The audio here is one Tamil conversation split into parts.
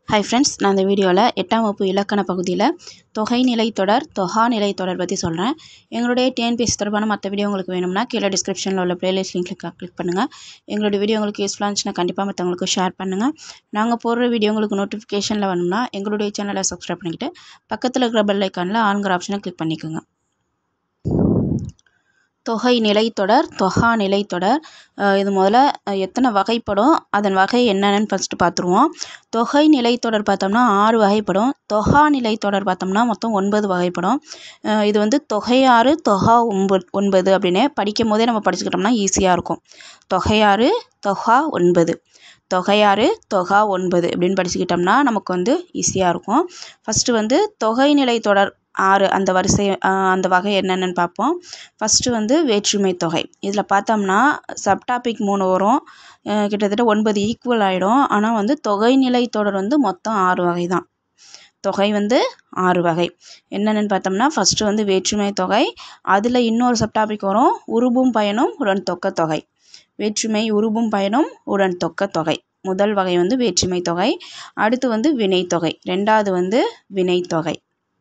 ஹாய் ஃப்ரெண்ட்ஸ் நான் இந்த வீடியோவில் எட்டாம் வகுப்பு இலக்கண பகுதியில் தொகைநிலை தொடர் தொகாநிலை தொடர் பற்றி சொல்கிறேன் எங்களுடைய டிஎன்பிஎஸ்சி தொடர்பான மற்ற வீடியோ உங்களுக்கு வேணும்னா கீழே டிஸ்கிரிப்ஷனில் உள்ள பிளேலிஸ்ட் லிங்க் கிளிக் பண்ணுங்கள் எங்களுடைய வீடியோ உங்களுக்கு யூஸ்ஃபுல்லாக இருந்துச்சுன்னா கண்டிப்பாக மற்றவங்களுக்கு ஷேர் பண்ணுங்கள் நாங்கள் போடுற வீடியோ உங்களுக்கு நோட்டிஃபிகேஷனில் வேணும்னா எங்களுடைய சேனலை சப்ஸ்கிரைப் பண்ணிக்கிட்டு பக்கத்தில் இருக்கிற பெல் ஐக்கானில் ஆன்கிற ஆப்ஷனை கிளிக் பண்ணிக்கோங்க தொகை நிலைத்தொடர் தொகா நிலைத்தொடர் அஹ் இது முதல்ல அஹ் எத்தனை வகைப்படும் அதன் வகை என்னென்னு ஃபஸ்ட்டு பார்த்துருவோம் தொகை நிலைத்தொடர் பார்த்தோம்னா ஆறு வகைப்படும் தொகா நிலைத்தொடர் பார்த்தோம்னா மொத்தம் ஒன்பது வகைப்படும் அஹ் இது வந்து தொகையாறு தொகா ஒன்பது ஒன்பது அப்படின்னு படிக்கும் போதே நம்ம படிச்சுக்கிட்டோம்னா ஈஸியாக இருக்கும் தொகையாறு தொகா ஒன்பது தொகையாறு தொகா ஒன்பது அப்படின்னு படிச்சுக்கிட்டோம்னா நமக்கு வந்து ஈஸியாக இருக்கும் ஃபஸ்ட்டு வந்து தொகை நிலைத்தொடர் ஆறு அந்த வரிசை அஹ் அந்த வகை என்னென்னு பார்ப்போம் ஃபஸ்ட்டு வந்து வேற்றுமை தொகை இதில் பார்த்தோம்னா சப்டாபிக் மூணு வரும் அஹ் கிட்டத்தட்ட ஒன்பது ஈக்குவல் ஆகிடும் ஆனால் வந்து தொகைநிலை தொடர் வந்து மொத்தம் ஆறு வகை தான் தொகை வந்து ஆறு வகை என்னென்னு பார்த்தோம்னா ஃபஸ்ட்டு வந்து வேற்றுமை தொகை அதில் இன்னொரு சப்டாபிக் வரும் உருபும் பயனும் உடன் தொக்க தொகை வேற்றுமை உருபும் பயனும் உடன் தொக்க தொகை முதல் வகை வந்து வேற்றுமை தொகை அடுத்து வந்து வினைத்தொகை ரெண்டாவது வந்து வினைத்தொகை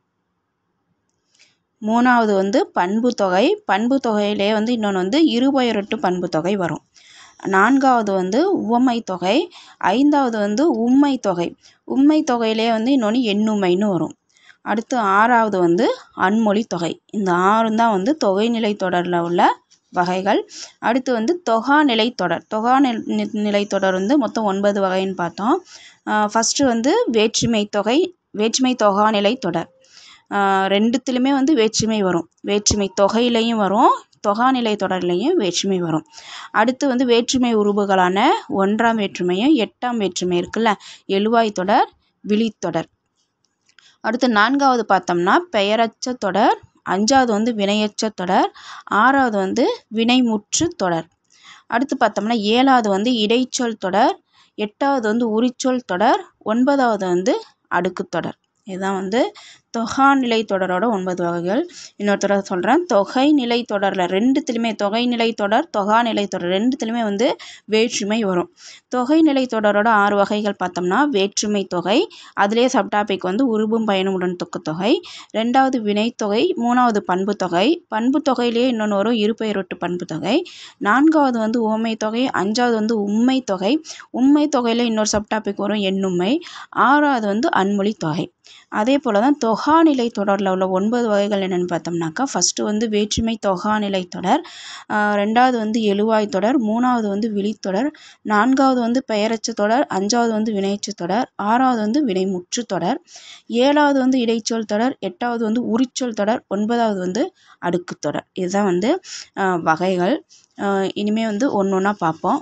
மூணாவது வந்து பண்பு தொகை பண்பு தொகையிலே வந்து இன்னொன்று வந்து இருபெயரொட்டு பண்பு தொகை வரும் நான்காவது வந்து உவமை தொகை ஐந்தாவது வந்து உம்மை தொகை உம்மை தொகையிலே வந்து இன்னொன்று எண்ணுமைன்னு வரும் அடுத்து ஆறாவது வந்து அன்மொழி தொகை இந்த ஆறும் தான் வந்து தொகைநிலை தொடரில் உள்ள வகைகள் அடுத்து வந்து தொகா நிலை தொடர் தொகா நிலை நிலை தொடர் வந்து மொத்தம் ஒன்பது வகைன்னு பார்த்தோம் ஃபஸ்ட்டு வந்து வேற்றுமை தொகை வேற்றுமை தொகா நிலை தொடர் ரெண்டுத்துலேயுமே வந்து வேற்றுமை வரும் வேற்றுமை தொகையிலையும் வரும் தொகாநிலை தொடர்லையும் வேற்றுமை வரும் அடுத்து வந்து வேற்றுமை உருபுகளான ஒன்றாம் வேற்றுமையும் எட்டாம் வேற்றுமை இருக்குல்ல எழுவாய் தொடர் விழித்தொடர் அடுத்து நான்காவது பார்த்தோம்னா பெயரச்ச தொடர் அஞ்சாவது வந்து வினையச்ச தொடர் ஆறாவது வந்து வினைமுற்று தொடர் அடுத்து பார்த்தோம்னா ஏழாவது வந்து இடைச்சொல் தொடர் எட்டாவது வந்து உரிச்சொல் தொடர் ஒன்பதாவது வந்து அடுக்கு தொடர் இதுதான் வந்து தொகா நிலை தொடரோட ஒன்பது வகைகள் இன்னொரு தடவை சொல்கிறேன் தொகை நிலை தொடரில் ரெண்டுத்துலேயுமே தொகை நிலை தொடர் தொகா நிலை தொடர் ரெண்டுத்துலேயுமே வந்து வேற்றுமை வரும் தொகை நிலை தொடரோட ஆறு வகைகள் பார்த்தோம்னா வேற்றுமை தொகை அதிலே சப்டாபிக் வந்து உருபும் பயனும் உடன் தொக்கு தொகை ரெண்டாவது வினைத்தொகை மூணாவது பண்பு தொகை பண்பு தொகையிலேயே இன்னொன்று வரும் இருபெயரொட்டு பண்பு தொகை நான்காவது வந்து உவமை தொகை அஞ்சாவது வந்து உண்மை தொகை உண்மை தொகையில் இன்னொரு சப்டாபிக் வரும் எண்ணுமை ஆறாவது வந்து அன்மொழி தொகை அதே போல் தான் தொகாநிலை தொடரில் உள்ள ஒன்பது வகைகள் என்னென்னு பார்த்தோம்னாக்கா ஃபஸ்ட்டு வந்து வேற்றுமை தொகாநிலை தொடர் ரெண்டாவது வந்து எழுவாய் தொடர் மூணாவது வந்து விழித்தொடர் நான்காவது வந்து பெயரச்ச தொடர் அஞ்சாவது வந்து வினைச்சு தொடர் ஆறாவது வந்து வினைமுற்று தொடர் ஏழாவது வந்து இடைச்சொல் தொடர் எட்டாவது வந்து உரிச்சொல் தொடர் ஒன்பதாவது வந்து அடுக்கு தொடர் இதுதான் வந்து வகைகள் இனிமேல் வந்து ஒன்று ஒன்றா பார்ப்போம்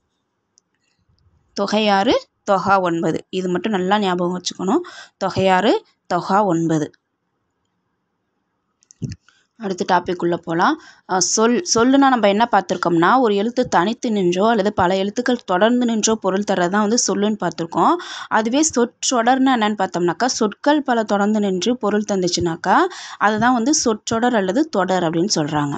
தொகையாறு தொகா ஒன்பது இது மட்டும் நல்லா ஞாபகம் வச்சுக்கணும் தொகையாறு தொகா ஒன்பது அடுத்த டாபிக் உள்ளே போகலாம் சொல் சொல்லுனா நம்ம என்ன பார்த்துருக்கோம்னா ஒரு எழுத்து தனித்து நின்றோ அல்லது பல எழுத்துக்கள் தொடர்ந்து நின்றோ பொருள் தர்றது தான் வந்து சொல்லுன்னு பார்த்துருக்கோம் அதுவே சொற்றொடர்னு என்னென்னு பார்த்தோம்னாக்கா சொற்கள் பல தொடர்ந்து நின்று பொருள் தந்துச்சுனாக்கா அதுதான் வந்து சொற்றொடர் அல்லது தொடர் அப்படின்னு சொல்கிறாங்க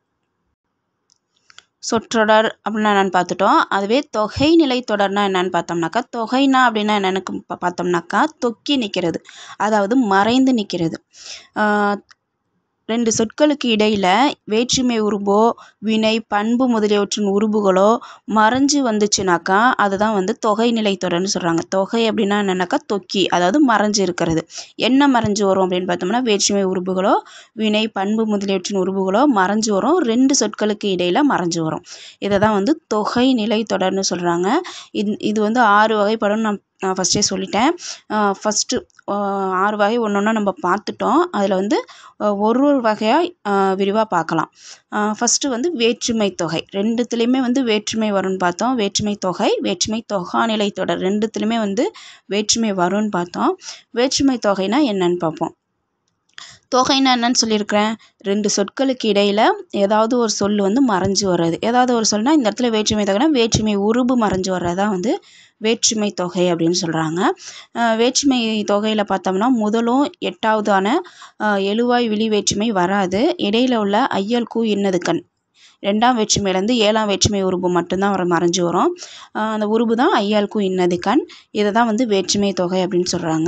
சொற்றொடர் அப்படின்னா என்னென்னு பார்த்துட்டோம் அதுவே தொகை நிலை தொடர்னா என்னென்னு பார்த்தோம்னாக்கா தொகைனா அப்படின்னா என்னென்னு பார்த்தோம்னாக்கா தொக்கி நிற்கிறது அதாவது மறைந்து நிற்கிறது ரெண்டு சொற்களுக்கு இடையில் வேற்றுமை உருபோ வினை பண்பு முதலியவற்றின் உருபுகளோ மறைஞ்சு வந்துச்சுனாக்கா அதுதான் வந்து தொகை நிலை தொடர்னு சொல்கிறாங்க தொகை அப்படின்னா என்னென்னாக்கா தொக்கி அதாவது மறைஞ்சு இருக்கிறது என்ன மறைஞ்சு வரும் அப்படின்னு பார்த்தோம்னா வேற்றுமை உருபுகளோ வினை பண்பு முதலியவற்றின் உருபுகளோ மறைஞ்சு வரும் ரெண்டு சொற்களுக்கு இடையில் மறைஞ்சு வரும் இதை தான் வந்து தொகை நிலை தொடர்னு சொல்கிறாங்க இது இது வந்து ஆறு வகைப்படும் நான் நான் ஃபஸ்ட்டே சொல்லிட்டேன் ஃபஸ்ட்டு ஆறு வகை ஒன்று ஒன்றா நம்ம பார்த்துட்டோம் அதில் வந்து ஒரு ஒரு வகையாக விரிவாக பார்க்கலாம் ஃபஸ்ட்டு வந்து வேற்றுமை தொகை ரெண்டுத்துலேயுமே வந்து வேற்றுமை வரும்னு பார்த்தோம் வேற்றுமை தொகை வேற்றுமை தொகாநிலை தொடர் ரெண்டுத்துலேயுமே வந்து வேற்றுமை வரும்னு பார்த்தோம் வேற்றுமை தொகைனா என்னன்னு பார்ப்போம் தொகைன்னா என்னன்னு சொல்லியிருக்கிறேன் ரெண்டு சொற்களுக்கு இடையில் ஏதாவது ஒரு சொல் வந்து மறைஞ்சு வர்றது ஏதாவது ஒரு சொல்னால் இந்த இடத்துல வேற்றுமை தொகைனா வேற்றுமை உருபு மறைஞ்சு வர்றதா வந்து வேற்றுமை தொகை அப்படின்னு சொல்கிறாங்க வேற்றுமை தொகையில் பார்த்தோம்னா முதலும் எட்டாவதான எழுவாய் விழி வேற்றுமை வராது இடையில உள்ள ஐயல் கூ இன்னது கண் ரெண்டாம் வேற்றுமையிலேருந்து ஏழாம் வேற்றுமை உருபு மட்டும்தான் வர மறைஞ்சு வரும் ஆஹ் அந்த உருபு தான் ஐயாளுக்கும் இன்னது கண் இதை தான் வந்து வேற்றுமை தொகை அப்படின்னு சொல்கிறாங்க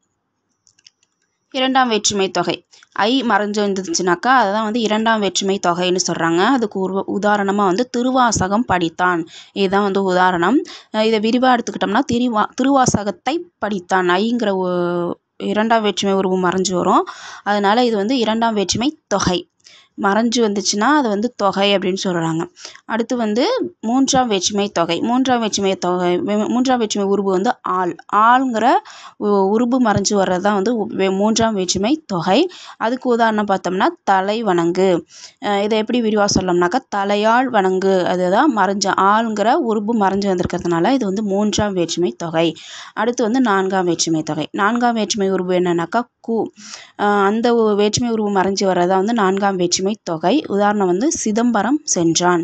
இரண்டாம் வேற்றுமை தொகை ஐ மறைஞ்சு வந்துச்சுனாக்கா அதை தான் வந்து இரண்டாம் வேற்றுமை தொகைன்னு சொல்கிறாங்க அதுக்கு உருவ உதாரணமாக வந்து திருவாசகம் படித்தான் இதுதான் வந்து உதாரணம் அஹ் இதை விரிவாக எடுத்துக்கிட்டோம்னா திருவா திருவாசகத்தை படித்தான் ஐங்கிற ஒ- இரண்டாம் வேற்றுமை உருவம் மறைஞ்சு வரும் அதனால் இது வந்து இரண்டாம் வேற்றுமை தொகை மறைஞ்சு வந்துச்சுன்னா அது வந்து தொகை அப்படின்னு சொல்கிறாங்க அடுத்து வந்து மூன்றாம் வேற்றுமை தொகை மூன்றாம் வேற்றுமை தொகை வே- மூன்றாம் வேற்றுமை உருபு வந்து ஆள் ஆள்ங்கிற உ- உருபு மறைஞ்சு வர்றது தான் வந்து உ- வே- மூன்றாம் வேற்றுமை தொகை அதுக்கு உதாரணம் பார்த்தோம்னா தலை வணங்கு அஹ் இதை எப்படி விரிவாக சொல்லணும்னாக்கா தலையால் வணங்கு அதுதான் மறைஞ்ச ஆளுங்கிற உருபு மறைஞ்சு வந்திருக்கிறதுனால இது வந்து மூன்றாம் வேற்றுமை தொகை அடுத்து வந்து நான்காம் வேற்றுமை தொகை நான்காம் வேற்றுமை உருபு என்னன்னாக்கா கு அஹ் அந்த ஒ- வேற்றுமை உருவு மறைஞ்சு வர்றதா வந்து நான்காம் வேற்றுமை தொகை உதாரணம் வந்து சிதம்பரம் சென்றான்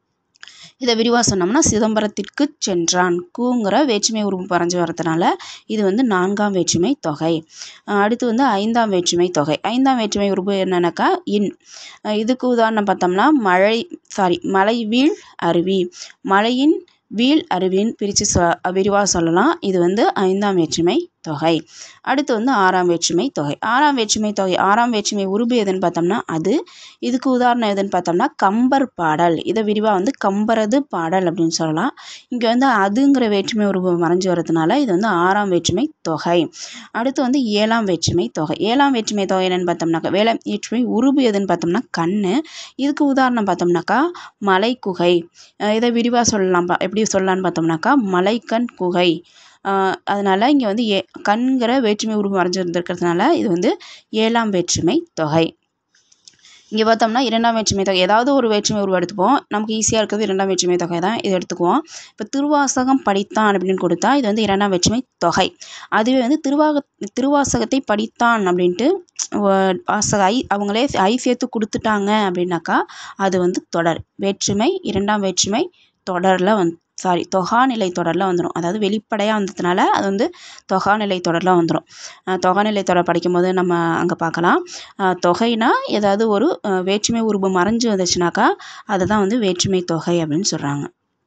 இதை விரிவாக சொன்னோம்னா சிதம்பரத்திற்கு சென்றான் கூங்கிற வேற்றுமை உருவு மறைஞ்சு வர்றதுனால இது வந்து நான்காம் வேற்றுமை தொகை அஹ் அடுத்து வந்து ஐந்தாம் வேற்றுமை தொகை ஐந்தாம் வேற்றுமை உருவு என்னன்னாக்கா இன் அஹ் இதுக்கு உதாரணம் பார்த்தோம்னா மழை சாரி மலை வீழ் அருவி மலையின் வீழ் அருவின்னு பிரித்து சொ விரிவாக சொல்லலாம் இது வந்து ஐந்தாம் வேற்றுமை தொகை அடுத்து வந்து ஆறாம் வேற்றுமை தொகை ஆறாம் வேற்றுமை தொகை ஆறாம் வேற்றுமை உருபு எதுன்னு பார்த்தோம்னா அது இதுக்கு உதாரணம் எதுன்னு பார்த்தோம்னா கம்பர் பாடல் இதை விரிவாக வந்து கம்பரது பாடல் அப்படின்னு சொல்லலாம் இங்கே வந்து அதுங்கிற வேற்றுமை உருவு மறைஞ்சு வர்றதுனால இது வந்து ஆறாம் வேற்றுமை தொகை அடுத்து வந்து ஏழாம் வேற்றுமை தொகை ஏழாம் வேற்றுமை தொகை என்னன்னு பார்த்தோம்னாக்கா வேலை வேற்றுமை உருபு எதுன்னு பார்த்தோம்னா கண்ணு இதுக்கு உதாரணம் பார்த்தோம்னாக்கா மலை குகை அஹ் இதை விரிவாக சொல்லலாம் பா- எப்படி சொல்லலாம்னு பார்த்தோம்னாக்கா மலைக்கண் குகை அஹ் அதனால இங்கே வந்து ஏ கண்கிற வேற்றுமை உருவு மறைஞ்சிருந்திருக்கிறதுனால இது வந்து ஏழாம் வேற்றுமை தொகை இங்கே பார்த்தோம்னா இரண்டாம் வேற்றுமை தொகை ஏதாவது ஒரு வேற்றுமை உருவம் எடுத்துப்போம் நமக்கு ஈஸியாக இருக்கிறது இரண்டாம் வேற்றுமை தொகை தான் இது எடுத்துக்குவோம் இப்போ திருவாசகம் படித்தான் அப்படின்னு கொடுத்தா இது வந்து இரண்டாம் வேற்றுமை தொகை அதுவே வந்து திருவாக திருவாசகத்தை படித்தான் அப்படின்ட்டு வ- வாசக ஐ அவங்களே ஐ சேர்த்து கொடுத்துட்டாங்க அப்படின்னாக்கா அது வந்து தொடர் வேற்றுமை இரண்டாம் வேற்றுமை தொடரில் வந்து சாரி தொகாநிலை தொடரில் வந்துடும் அதாவது வெளிப்படையாக வந்ததுனால அது வந்து தொகாநிலை தொடரில் வந்துடும் தொகாநிலை தொடர் படிக்கும்போது நம்ம அங்கே பார்க்கலாம் அஹ் தொகைனா ஏதாவது ஒரு அஹ், வேற்றுமை உருபு மறைஞ்சு வந்துச்சுனாக்கா அதை தான் வந்து வேற்றுமை தொகை அப்படின்னு சொல்கிறாங்க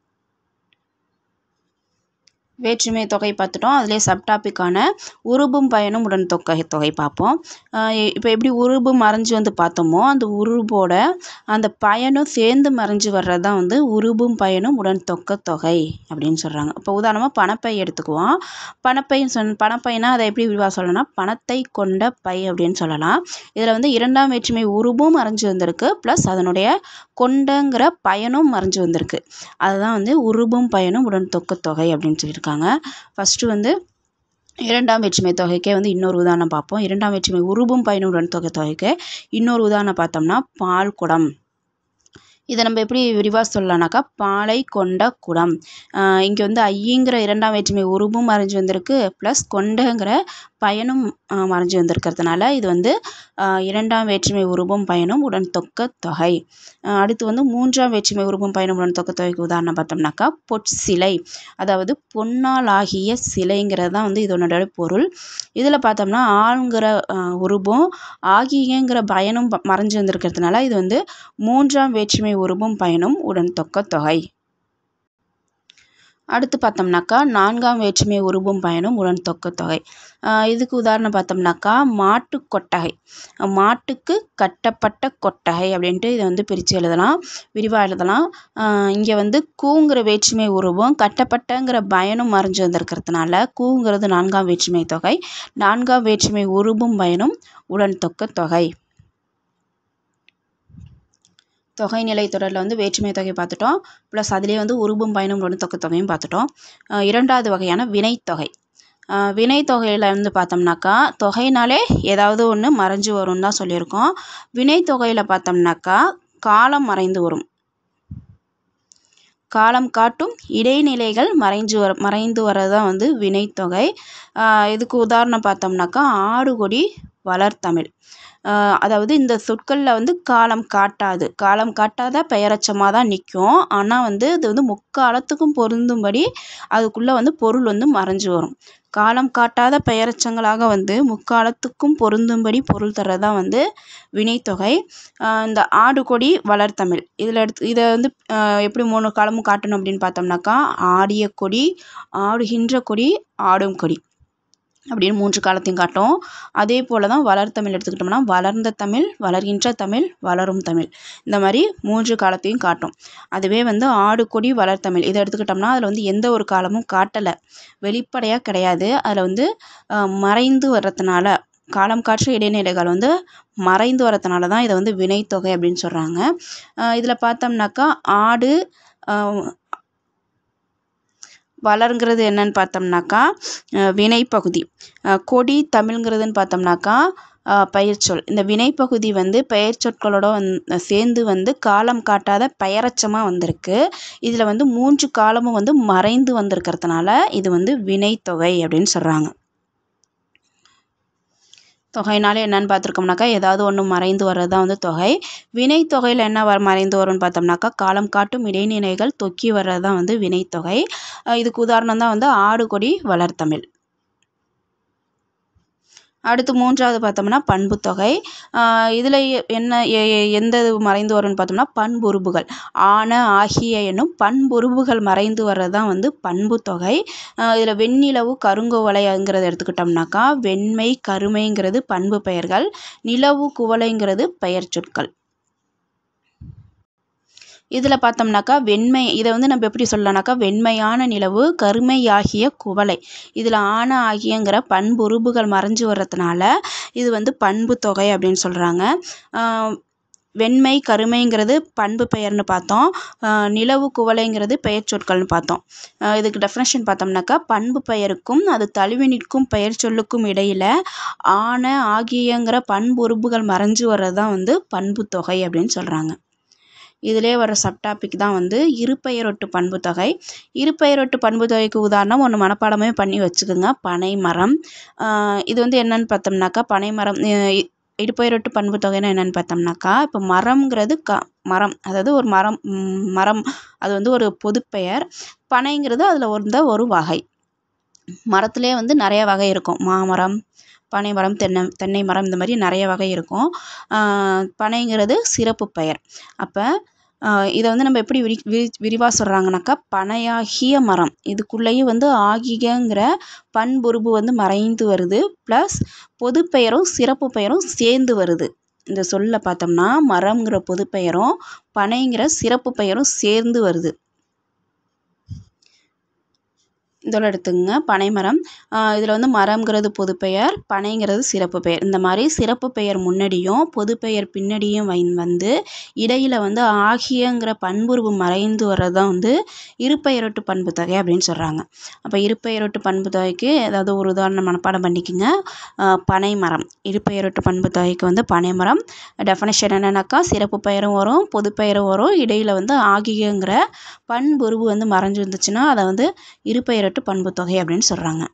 வேற்றுமை தொகை பார்த்துட்டோம் அதிலே சப்டாபிக்கான உருபும் பயனும் உடன் தொகை தொகை பார்ப்போம் இப்போ எப்படி உருபு மறைஞ்சு வந்து பார்த்தோமோ அந்த உருபோட அந்த பயனும் சேர்ந்து மறைஞ்சு வர்றது தான் வந்து உருபும் பயனும் உடன் தொக்க தொகை அப்படின்னு சொல்கிறாங்க இப்போ உதாரணமாக பணப்பை எடுத்துக்குவோம் பணப்பை சொன் பணப்பைனா அதை எப்படி விரிவாக சொல்லணும்னா பணத்தை கொண்ட பை அப்படின்னு சொல்லலாம் இதில் வந்து இரண்டாம் வேற்றுமை உருபும் மறைஞ்சு வந்திருக்கு ப்ளஸ் அதனுடைய கொண்டங்கிற பயனும் மறைஞ்சு வந்திருக்கு அதுதான் வந்து உருபும் பயனும் உடன் தொக்க தொகை அப்படின்னு சொல்லியிருக்காங்க ஃபஸ்ட்டு வந்து இரண்டாம் வேற்றுமை தொகைக்கே வந்து இன்னொரு உதாரணம் பார்ப்போம் இரண்டாம் வேற்றுமை உருபும் பயனும் உடன் தொகை தொகைக்கு இன்னொரு உதாரணம் பார்த்தோம்னா பால் குடம் இதை நம்ம எப்படி விரிவாக சொல்லலாம்னாக்கா பாலை கொண்ட குடம் இங்கே வந்து ஐங்கிற இரண்டாம் வேற்றுமை உருபும் மறைஞ்சு வந்திருக்கு ப்ளஸ் கொண்டங்கிற பயனும் ஆஹ் மறைஞ்சு வந்திருக்கிறதுனால இது வந்து ஆஹ் இரண்டாம் வேற்றுமை உருபும் பயனும் உடன் தொக்க தொகை ஆஹ் அடுத்து வந்து மூன்றாம் வேற்றுமை உருபும் பயனும் உடன் தொக்க தொகைக்கு உதாரணம் பார்த்தோம்னாக்கா பொற்சிலை அதாவது பொன்னால் ஆகிய சிலைங்கிறது தான் வந்து இதனோட பொருள் இதில் பார்த்தோம்னா ஆளுங்கிற ஆஹ் உருபும் ஆகியங்கிற பயனும் ப- மறைஞ்சு வந்திருக்கிறதுனால இது வந்து மூன்றாம் வேற்றுமை உருபும் பயனும் உடன் தொக்க தொகை அடுத்து பார்த்தோம்னாக்கா நான்காம் வேற்றுமை உருபும் பயனும் உடன் தொக்க தொகை ஆஹ் இதுக்கு உதாரணம் பார்த்தோம்னாக்கா மாட்டு கொட்டகை மாட்டுக்கு கட்டப்பட்ட கொட்டகை அப்படின்ட்டு இதை வந்து பிரித்து எழுதலாம் விரிவாக எழுதலாம் இங்கே வந்து கூங்கிற வேற்றுமை உருவம் கட்டப்பட்டங்கிற பயனும் மறைஞ்சு வந்திருக்கிறதுனால கூங்கிறது நான்காம் வேற்றுமை தொகை நான்காம் வேற்றுமை உருபும் பயனும் உடன் தொக்க தொகை தொகை நிலை தொடரில் வந்து வேற்றுமை தொகை பார்த்துட்டோம் ப்ளஸ் அதிலே வந்து உருபும் பயனும் உடன் தொக்க தொகையும் பார்த்துட்டோம் ஆஹ் இரண்டாவது வகையான வினைத்தொகை ஆஹ் வினைத்தொகையில் வந்து பார்த்தோம்னாக்கா தொகைனாலே ஏதாவது ஒன்று மறைஞ்சு வரும்னு தான் சொல்லியிருக்கோம் வினைத்தொகையில் பார்த்தோம்னாக்கா காலம் மறைந்து வரும் காலம் காட்டும் இடைநிலைகள் மறைஞ்சு வர மறைந்து வரதான் வந்து வினைத்தொகை ஆஹ் இதுக்கு உதாரணம் பார்த்தோம்னாக்கா ஆடுகொடி வளர்தமிழ் ஆஹ் அதாவது இந்த சொற்களில் வந்து காலம் காட்டாது காலம் காட்டாத பெயரச்சமாக தான் நிற்கும் ஆனால் வந்து இது வந்து முக்காலத்துக்கும் பொருந்தும்படி அதுக்குள்ளே வந்து பொருள் வந்து மறைஞ்சு வரும் காலம் காட்டாத பெயரெச்சங்களாக வந்து முக்காலத்துக்கும் பொருந்தும்படி பொருள் தர்றது வந்து வினைத்தொகை இந்த ஆடு கொடி வளர்த்தமிழ் இதில் எடுத்து இதை வந்து எப்படி மூணு காலமும் காட்டணும் அப்படின்னு பார்த்தோம்னாக்கா ஆடிய கொடி ஆடுகின்ற கொடி ஆடும் கொடி அப்படின்னு மூன்று காலத்தையும் காட்டும் அதே போல் தான் வளர்த்தமிழ் எடுத்துக்கிட்டோம்னா வளர்ந்த தமிழ் வளர்கின்ற தமிழ் வளரும் தமிழ் இந்த மாதிரி மூன்று காலத்தையும் காட்டும் அதுவே வந்து ஆடு கொடி வளர்த்தமிழ் இதை எடுத்துக்கிட்டோம்னா அதில் வந்து எந்த ஒரு காலமும் காட்டலை வெளிப்படையாக கிடையாது அதில் வந்து மறைந்து வர்றதுனால காலம் காற்று இடைநிலைகள் வந்து மறைந்து வரதுனால தான் இதை வந்து வினைத்தொகை அப்படின்னு சொல்கிறாங்க இதில் பார்த்தோம்னாக்கா ஆடு வளருங்கிறது என்னன்னு பார்த்தோம்னாக்கா வினைப்பகுதி கொடி தமிழ்ங்கிறதுன்னு பார்த்தோம்னாக்கா பெயர்ச்சொல் இந்த வினைப்பகுதி வந்து பெயர்ச்சொற்களோட வந் சேர்ந்து வந்து காலம் காட்டாத பெயரச்சமாக வந்திருக்கு இதில் வந்து மூன்று காலமும் வந்து மறைந்து வந்திருக்கிறதுனால இது வந்து வினைத்தொகை அப்படின்னு சொல்கிறாங்க தொகைனாலே என்னன்னு பார்த்துருக்கோம்னாக்கா ஏதாவது ஒன்று மறைந்து வர்றது தான் வந்து தொகை வினைத்தொகையில் என்ன வர மறைந்து வரும்னு பார்த்தோம்னாக்கா காலம் காட்டும் இடைநிலைகள் தொக்கி வர்றது தான் வந்து வினைத்தொகை இதுக்கு உதாரணம் தான் வந்து ஆடு கொடி வளர்த்தமிழ் அடுத்து மூன்றாவது பார்த்தோம்னா பண்புத்தொகை இதில் என்ன எந்த இது மறைந்து வரும்னு பார்த்தோம்னா பண்புருபுகள் ஆன ஆகிய என்னும் பண்புருபுகள் மறைந்து வர்றது தான் வந்து பண்புத்தொகை இதில் வெண்ணிலவு கருங்குவளைங்கிறத எடுத்துக்கிட்டோம்னாக்கா வெண்மை கருமைங்கிறது பண்பு பெயர்கள் நிலவு குவளைங்கிறது பெயர் சொற்கள் இதில் பார்த்தோம்னாக்கா வெண்மை இதை வந்து நம்ம எப்படி சொல்லலாம்னாக்கா வெண்மையான நிலவு கருமையாகிய குவளை இதில் ஆன ஆகியங்கிற பண்புருபுகள் மறைஞ்சு வர்றதுனால இது வந்து பண்பு தொகை அப்படின்னு சொல்கிறாங்க வெண்மை கருமைங்கிறது பண்பு பெயர்னு பார்த்தோம் நிலவு குவளைங்கிறது பெயர் சொற்கள்னு பார்த்தோம் இதுக்கு டெஃபினேஷன் பார்த்தோம்னாக்கா பண்பு பெயருக்கும் அது தழுவி நிற்கும் பெயர் சொல்லுக்கும் இடையில் ஆன ஆகியங்கிற பண்புருபுகள் மறைஞ்சு வர்றது தான் வந்து பண்பு தொகை அப்படின்னு சொல்கிறாங்க இதிலே வர சப்டாபிக் தான் வந்து இருபெயரொட்டு பண்புத்தொகை இருபெயரொட்டு பண்புத்தொகைக்கு உதாரணம் ஒன்று மனப்பாடமே பண்ணி வச்சுக்கோங்க பனை மரம் இது வந்து என்னன்னு பார்த்தோம்னாக்கா பனை மரம் இடுபெயரொட்டு பண்புத்தொகைன்னா என்னன்னு பார்த்தோம்னாக்கா இப்போ மரம்ங்கிறது க மரம் அதாவது ஒரு மரம் மரம் அது வந்து ஒரு பொதுப்பெயர் பனைங்கிறது அதில் வந்த ஒரு வகை மரத்துலேயே வந்து நிறைய வகை இருக்கும் மாமரம் பனை மரம் தென்னை தென்னை மரம் இந்த மாதிரி நிறைய வகை இருக்கும் பனைங்கிறது சிறப்பு பெயர் அப்போ இதை வந்து நம்ம எப்படி விரி விரி விரிவாக சொல்கிறாங்கனாக்கா பனையாகிய மரம் இதுக்குள்ளேயும் வந்து ஆகியங்கிற பண்புருபு வந்து மறைந்து வருது ப்ளஸ் பொதுப்பெயரும் சிறப்பு பெயரும் சேர்ந்து வருது இந்த சொல்ல பார்த்தோம்னா மரம்ங்கிற பொதுப்பெயரும் பனைங்கிற சிறப்பு பெயரும் சேர்ந்து வருது இதோட எடுத்துங்க பனைமரம் இதில் வந்து மரம்ங்கிறது பொதுப்பெயர் பனைங்கிறது சிறப்பு பெயர் இந்த மாதிரி சிறப்பு பெயர் முன்னாடியும் பொதுப்பெயர் பின்னாடியும் வை வந்து இடையில் வந்து ஆகியங்கிற பண்புருவு மறைந்து வர்றது தான் வந்து இருபெயரொட்டு பண்புத்தொகை அப்படின்னு சொல்கிறாங்க அப்போ இருபெயரொட்டு பண்புத்தொகைக்கு ஏதாவது ஒரு உதாரணம் மனப்பாடம் பண்ணிக்கோங்க பனைமரம் இருபெயரொட்டு பண்புத்தொகைக்கு வந்து பனைமரம் டெஃபனேஷன் என்னென்னாக்கா சிறப்பு பெயரும் வரும் பொதுப்பெயரும் வரும் இடையில் வந்து ஆகியங்கிற பண்புருவு வந்து மறைஞ்சு இருந்துச்சுன்னா அதை வந்து இருபெயரொட்டு பண்புத்தொகை அப்படின்னு சொல்கிறாங்க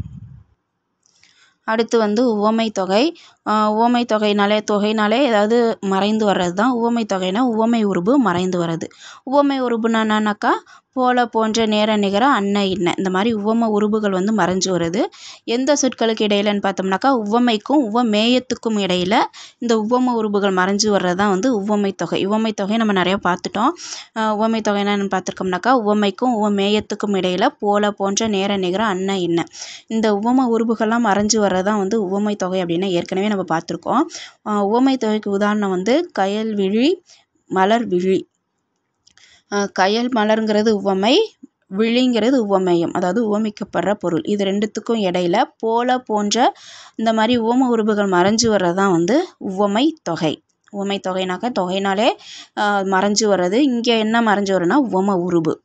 அடுத்து வந்து உவமை தொகை உவமை தொகைனாலே தொகைனாலே ஏதாவது மறைந்து வர்றது தான் உவமை தொகைனா உவமை உருபு மறைந்து வர்றது உவமை உருபுனா என்னன்னாக்கா போல போன்ற நேர நிகர அன்ன இன்ன இந்த மாதிரி உவம உருபுகள் வந்து மறைஞ்சு வருது எந்த சொற்களுக்கு இடையிலன்னு பார்த்தோம்னாக்கா உவமைக்கும் உவமேயத்துக்கும் இடையில இந்த உவம உருபுகள் மறைஞ்சு வர்றது தான் வந்து உவமை தொகை உவமை தொகை நம்ம நிறைய பார்த்துட்டோம் உவமை தொகைனா என்னன்னு பார்த்துருக்கோம்னாக்கா உவமைக்கும் உவமேயத்துக்கும் இடையில போல போன்ற நேர நிகர அன்ன இன்ன இந்த உவம உருபுகள்லாம் மறைஞ்சு வர்றது தான் வந்து உவமை தொகை அப்படின்னு ஏற்கனவே நம்ம பார்த்துருக்கோம் உவமை தொகைக்கு உதாரணம் வந்து கயல் விழி மலர் விழி கயல் மலருங்கிறது உவமை விழிங்கிறது உவமேயம் அதாவது உவமிக்கப்படுற பொருள் இது ரெண்டுத்துக்கும் இடையில போல போன்ற இந்த மாதிரி உவம உருபுகள் மறைஞ்சு வர்றது தான் வந்து உவமை தொகை உவமை தொகைனாக்கா தொகைனாலே மறைஞ்சு வர்றது இங்கே என்ன மறைஞ்சு வரும்னா உவம உருபு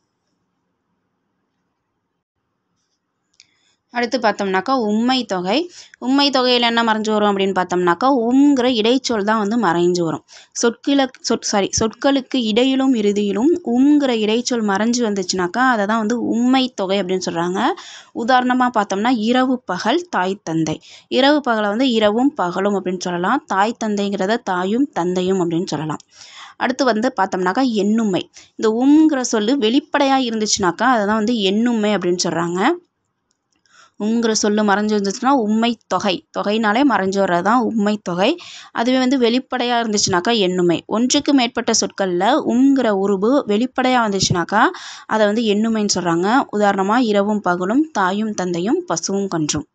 அடுத்து பார்த்தோம்னாக்கா உம்மை தொகை உம்மை தொகையில் என்ன மறைஞ்சு வரும் அப்படின்னு பார்த்தோம்னாக்கா உம்ங்கிற இடைச்சொல் தான் வந்து மறைஞ்சு வரும் சொற்கில சொற் சாரி சொற்களுக்கு இடையிலும் இறுதியிலும் உம்ங்கிற இடைச்சொல் மறைஞ்சு வந்துச்சுனாக்கா அதை தான் வந்து உம்மை தொகை அப்படின்னு சொல்கிறாங்க உதாரணமாக பார்த்தோம்னா இரவு பகல் தாய் தந்தை இரவு பகலை வந்து இரவும் பகலும் அப்படின்னு சொல்லலாம் தாய் தந்தைங்கிறத தாயும் தந்தையும் அப்படின்னு சொல்லலாம் அடுத்து வந்து பார்த்தோம்னாக்கா எண்ணுமை இந்த உம்ங்கிற சொல்லு வெளிப்படையாக இருந்துச்சுனாக்கா அதை தான் வந்து எண்ணுமை அப்படின்னு சொல்கிறாங்க உங்கிற சொல்லு மறைஞ்சு வந்துச்சுன்னா உண்மை தொகை தொகைனாலே மறைஞ்சு வர்றது தான் உண்மை தொகை அதுவே வந்து வெளிப்படையாக இருந்துச்சுனாக்கா எண்ணுமை ஒன்றுக்கு மேற்பட்ட சொற்களில் உங்கிற உருபு வெளிப்படையாக வந்துச்சுனாக்கா அதை வந்து எண்ணுமைன்னு சொல்கிறாங்க உதாரணமாக இரவும் பகலும் தாயும் தந்தையும் பசுவும் கன்றும்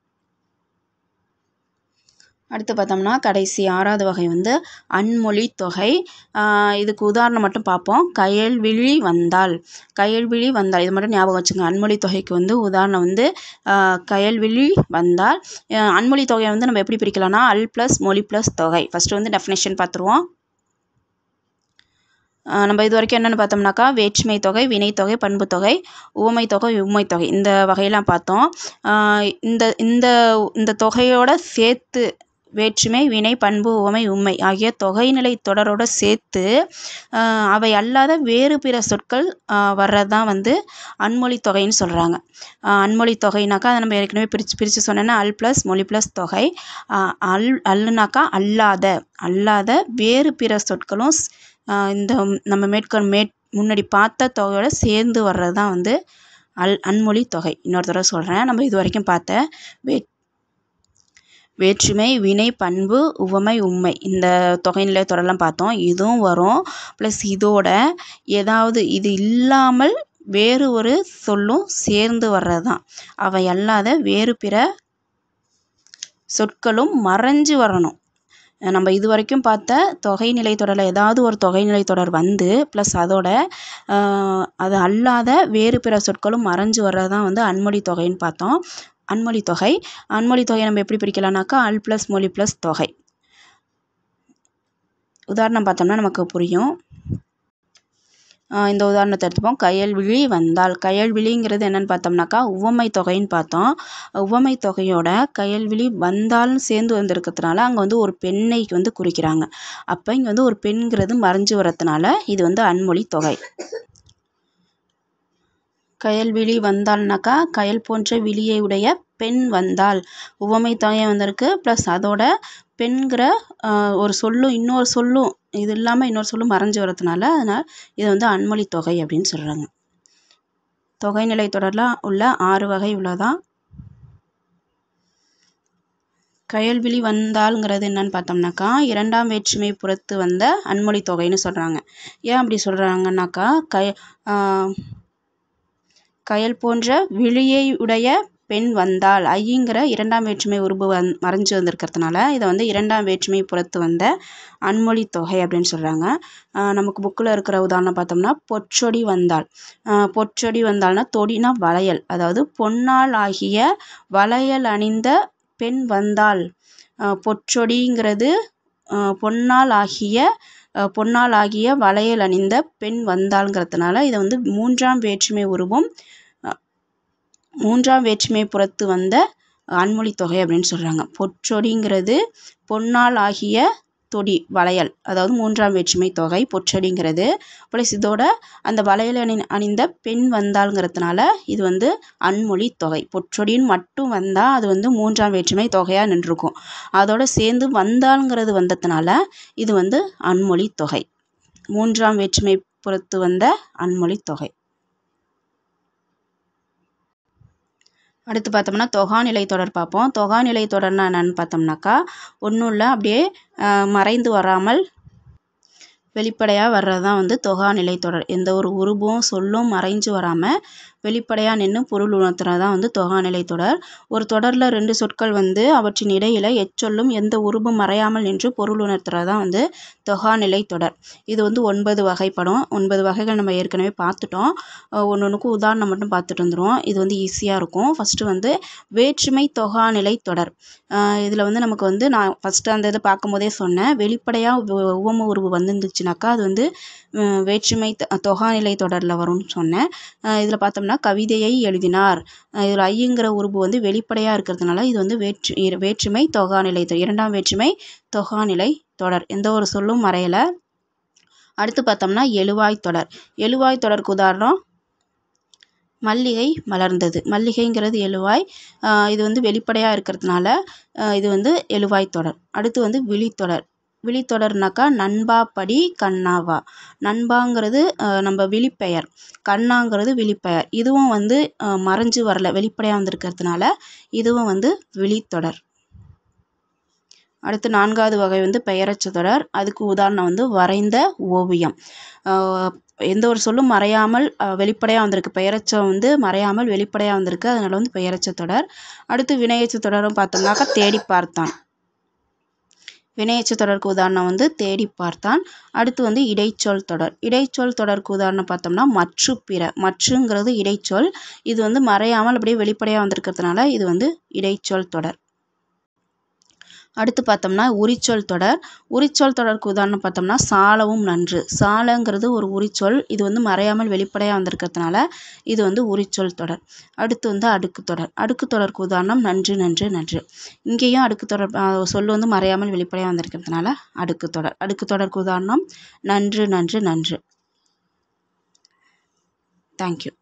அடுத்து பார்த்தோம்னா கடைசி ஆறாவது வகை வந்து அன்மொழி தொகை இதுக்கு உதாரணம் மட்டும் பார்ப்போம் கயல்விழி வந்தால் கயல்விழி வந்தால் இது மட்டும் ஞாபகம் வச்சுங்க அன்மொழி தொகைக்கு வந்து உதாரணம் வந்து கயல்விழி வந்தால் அன்மொழி தொகையை வந்து நம்ம எப்படி பிரிக்கலாம்னா அல் ப்ளஸ் மொழி ப்ளஸ் தொகை ஃபஸ்ட்டு வந்து டெஃபினேஷன் பார்த்துருவோம் நம்ம இது வரைக்கும் என்னென்னு பார்த்தோம்னாக்கா வேற்றுமை தொகை வினைத்தொகை பண்புத்தொகை உவமை தொகை உண்மை தொகை இந்த வகையெல்லாம் பார்த்தோம் இந்த இந்த இந்த தொகையோட சேர்த்து வேற்றுமை வினை பண்பு உவமை உண்மை ஆகிய தொகைநிலை தொடரோட சேர்த்து அவை அல்லாத வேறு பிற சொற்கள் வர்றது தான் வந்து அன்மொழி தொகைன்னு சொல்கிறாங்க அன்மொழி தொகைனாக்கா அதை நம்ம ஏற்கனவே பிரித்து பிரித்து சொன்னேன்னா அல் ப்ளஸ் மொழி ப்ளஸ் தொகை அல் அல்லுனாக்கா அல்லாத அல்லாத வேறு பிற சொற்களும் இந்த நம்ம மேற்கொள் மேற் முன்னாடி பார்த்த தொகையோட சேர்ந்து வர்றது தான் வந்து அல் அன்மொழி தொகை இன்னொரு தடவை சொல்கிறேன் நம்ம இது வரைக்கும் பார்த்த வே வேற்றுமை வினை பண்பு உவமை உண்மை இந்த தொகைநிலை தொடரெல்லாம் பார்த்தோம் இதுவும் வரும் ப்ளஸ் இதோட ஏதாவது இது இல்லாமல் வேறு ஒரு சொல்லும் சேர்ந்து வர்றது தான் அவை அல்லாத வேறு பிற சொற்களும் மறைஞ்சு வரணும் நம்ம இது வரைக்கும் பார்த்த தொகைநிலை தொடரில் ஏதாவது ஒரு தொகைநிலை தொடர் வந்து ப்ளஸ் அதோட அது அல்லாத வேறு பிற சொற்களும் மறைஞ்சு வர்றது தான் வந்து அன்மொழி தொகைன்னு பார்த்தோம் அன்மொழி தொகை அன்மொழி தொகையை நம்ம எப்படி பிரிக்கலாம்னாக்கா அல் ப்ளஸ் மொழி ப்ளஸ் தொகை உதாரணம் பார்த்தோம்னா நமக்கு புரியும் இந்த உதாரணத்தை எடுத்துப்போம் கயல்விழி வந்தால் கயல்விழிங்கிறது என்னென்னு பார்த்தோம்னாக்கா உவமை தொகைன்னு பார்த்தோம் உவமை தொகையோட கயல்விழி வந்தால்னு சேர்ந்து வந்திருக்கிறதுனால அங்கே வந்து ஒரு பெண்ணை வந்து குறிக்கிறாங்க அப்போ இங்கே வந்து ஒரு பெண்கிறது மறைஞ்சு வரதுனால இது வந்து அன்மொழி தொகை கயல்விழி வந்தால்னாக்கா கயல் போன்ற விழியை உடைய பெண் வந்தால் உவமை தொகை வந்திருக்கு ப்ளஸ் அதோட பெண்கிற ஒரு சொல்லும் இன்னொரு சொல்லும் இது இல்லாமல் இன்னொரு சொல்லும் மறைஞ்சு வரதுனால அதனால் இது வந்து அன்மொழி தொகை அப்படின்னு சொல்கிறாங்க தொகைநிலை தொடரில் உள்ள ஆறு வகை உள்ளதான் கயல்விழி வந்தால்ங்கிறது என்னன்னு பார்த்தோம்னாக்கா இரண்டாம் வேற்றுமை புறத்து வந்த அன்மொழி தொகைன்னு சொல்கிறாங்க ஏன் அப்படி சொல்கிறாங்கன்னாக்கா கய கயல் போன்ற விழியை உடைய பெண் வந்தால் ஐங்கிற இரண்டாம் வேற்றுமை உருபு வந் மறைஞ்சு வந்திருக்கிறதுனால இதை வந்து இரண்டாம் வேற்றுமை புறத்து வந்த அன்மொழி தொகை அப்படின்னு சொல்கிறாங்க நமக்கு புக்கில் இருக்கிற உதாரணம் பார்த்தோம்னா பொற்றொடி வந்தால் பொற்றொடி வந்தால்னா தொடினா வளையல் அதாவது பொன்னால் ஆகிய வளையல் அணிந்த பெண் வந்தால் பொற்றொடிங்கிறது பொன்னால் ஆகிய பொன்னால் ஆகிய வளையல் அணிந்த பெண் வந்தாள்ங்கிறதுனால இதை வந்து மூன்றாம் வேற்றுமை உருவம் மூன்றாம் வேற்றுமை புறத்து வந்த அன்மொழி தொகை அப்படின்னு சொல்கிறாங்க பொற்றொடிங்கிறது பொன்னால் ஆகிய தொடி வளையல் அதாவது மூன்றாம் வேற்றுமை தொகை பொற்றடிங்கிறது ப்ளஸ் இதோட அந்த வளையல் அணி அணிந்த பெண் வந்தாள்ங்கிறதுனால இது வந்து அன்மொழி தொகை பொற்றொடின்னு மட்டும் வந்தால் அது வந்து மூன்றாம் வேற்றுமை தொகையாக நின்றுருக்கும் அதோட சேர்ந்து வந்தாள்ங்கிறது வந்ததுனால இது வந்து அன்மொழி தொகை மூன்றாம் வேற்றுமை புறத்து வந்த அன்மொழி தொகை அடுத்து பார்த்தோம்னா தொகாநிலை தொடர் பார்ப்போம் தொகாநிலை தொடர்னா என்னன்னு பார்த்தோம்னாக்கா ஒன்றும் இல்லை அப்படியே மறைந்து வராமல் வெளிப்படையாக வர்றது தான் வந்து தொகாநிலை தொடர் எந்த ஒரு உருபும் சொல்லும் மறைஞ்சு வராமல் வெளிப்படையாக நின்று பொருள் உணர்த்துறது தான் வந்து தொகாநிலை தொடர் ஒரு தொடரில் ரெண்டு சொற்கள் வந்து அவற்றின் இடையில் எச்சொல்லும் எந்த உருபும் மறையாமல் நின்று பொருள் உணர்த்துறது தான் வந்து தொகாநிலை தொடர் இது வந்து ஒன்பது வகைப்படும் ஒன்பது வகைகள் நம்ம ஏற்கனவே பார்த்துட்டோம் ஒன்று ஒன்றுக்கும் உதாரணம் மட்டும் பார்த்துட்டு வந்துடுவோம் இது வந்து ஈஸியாக இருக்கும் ஃபஸ்ட்டு வந்து வேற்றுமை தொகாநிலை தொடர் இதில் வந்து நமக்கு வந்து நான் ஃபஸ்ட்டு அந்த இதை பார்க்கும்போதே சொன்னேன் வெளிப்படையாக உவம உருவு வந்துருந்துச்சுனாக்கா அது வந்து வேற்றுமை தொகாநிலை தொடரில் வரும்னு சொன்னேன் இதில் பார்த்தோம்னா கவிதையை எழுதினார் இதில் ஐங்கிற உருபு வந்து வெளிப்படையாக இருக்கிறதுனால இது வந்து வேற்று வேற்றுமை தொகாநிலை தொடர் இரண்டாம் வேற்றுமை தொகாநிலை தொடர் எந்த ஒரு சொல்லும் மறையலை அடுத்து பார்த்தோம்னா எழுவாய் தொடர் எழுவாய் தொடருக்கு உதாரணம் மல்லிகை மலர்ந்தது மல்லிகைங்கிறது எழுவாய் இது வந்து வெளிப்படையாக இருக்கிறதுனால இது வந்து எழுவாய் தொடர் அடுத்து வந்து விழித்தொடர் விழித்தொடர்னாக்கா நண்பா படி கண்ணாவா நண்பாங்கிறது நம்ம விழிப்பெயர் கண்ணாங்கிறது விழிப்பெயர் இதுவும் வந்து மறைஞ்சு வரல வெளிப்படையாக வந்திருக்கிறதுனால இதுவும் வந்து விழித்தொடர் அடுத்து நான்காவது வகை வந்து பெயரச்ச தொடர் அதுக்கு உதாரணம் வந்து வரைந்த ஓவியம் எந்த ஒரு சொல்லும் மறையாமல் வெளிப்படையாக வந்திருக்கு பெயரச்சம் வந்து மறையாமல் வெளிப்படையாக வந்திருக்கு அதனால் வந்து பெயரச்ச தொடர் அடுத்து வினையச்ச தொடரும் பார்த்தோம்னாக்கா தேடி பார்த்தான் வினையச்ச தொடருக்கு உதாரணம் வந்து தேடி பார்த்தான் அடுத்து வந்து இடைச்சொல் தொடர் இடைச்சொல் தொடருக்கு உதாரணம் பார்த்தோம்னா மற்று பிற மற்றுங்கிறது இடைச்சொல் இது வந்து மறையாமல் அப்படியே வெளிப்படையாக வந்திருக்கிறதுனால இது வந்து இடைச்சொல் தொடர் அடுத்து பார்த்தோம்னா உரிச்சொல் தொடர் உரிச்சொல் தொடருக்கு உதாரணம் பார்த்தோம்னா சாலவும் நன்று சாலங்கிறது ஒரு உரிச்சொல் இது வந்து மறையாமல் வெளிப்படையாக வந்திருக்கிறதுனால இது வந்து உரிச்சொல் தொடர் அடுத்து வந்து அடுக்கு தொடர் அடுக்கு தொடருக்கு உதாரணம் நன்று நன்று நன்று இங்கேயும் அடுக்கு தொடர் சொல் வந்து மறையாமல் வெளிப்படையாக வந்திருக்கிறதுனால அடுக்கு தொடர் அடுக்கு தொடருக்கு உதாரணம் நன்று நன்று நன்று தேங்க்யூ